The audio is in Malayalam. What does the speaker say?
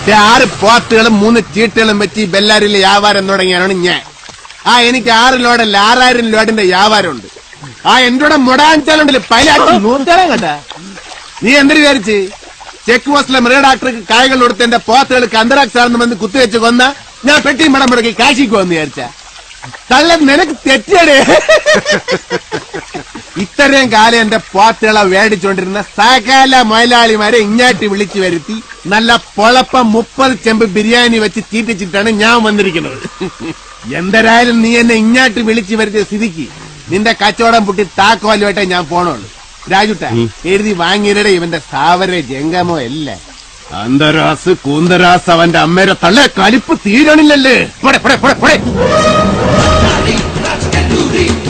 ദേ ആറ് പോത്തുകളും മൂന്ന് ചീട്ടുകളും വെച്ച് ഈ ബെല്ലാരിയിലെ വ്യാപാരം തുടങ്ങിയാണ് ഞാൻ ആ എനിക്ക് ആറ് ലോഡല്ല ആറായിരം ലോഡിന്റെ വ്യാപാരമുണ്ട് ആ എന്റെ കൂടെ മുടാഞ്ചാലുണ്ടല്ലോ പൈലാറ്റി നൂറ്റാലും കേട്ടാ നീ എന്തിനു വിചാരിച്ച് ചെക്ക് പോസ്റ്റിലെ മൃഗ ഡോക്ടർക്ക് കായകൾ കൊടുത്ത് എന്റെ പോത്തുകൾക്ക് അന്തരാക്സ് ആണെന്ന് വന്ന് കുത്തിവെച്ച് കൊന്ന ഞാൻ പെട്ടി മടം മുടക്കി കാശിക്ക് വന്ന് വിചാരിച്ച തള്ള നിനക്ക് തെറ്റടേ ഇത്രയും കാലം എന്റെ പോത്തുകളെ മേടിച്ചോണ്ടിരുന്ന സകല മൊയലാളിമാരെ ഇങ്ങാട്ടി വിളിച്ചു വരുത്തി നല്ല പൊളപ്പം മുപ്പത് ചെമ്പ് ബിരിയാണി വെച്ച് തീറ്റിച്ചിട്ടാണ് ഞാൻ വന്നിരിക്കുന്നത് എന്തരായാലും നീ എന്നെ ഇങ്ങാട്ട് വിളിച്ചു വരുത്തിയ സ്ഥിതിക്ക് നിന്റെ കച്ചവടം പൊട്ടി താക്കോലുമായിട്ടേ ഞാൻ പോണുള്ളൂ രാജുട്ട എഴുതി വാങ്ങിയരുടെ ഇവന്റെ സ്ഥാവര ജംഗമോ അല്ലേ അന്തരാസ് കൂന്തരാസ് അവന്റെ അമ്മയുടെ തള്ളെ കലിപ്പ് തീരണില്ലല്ലേ പോടെ പോടെ പോടെ പോടെ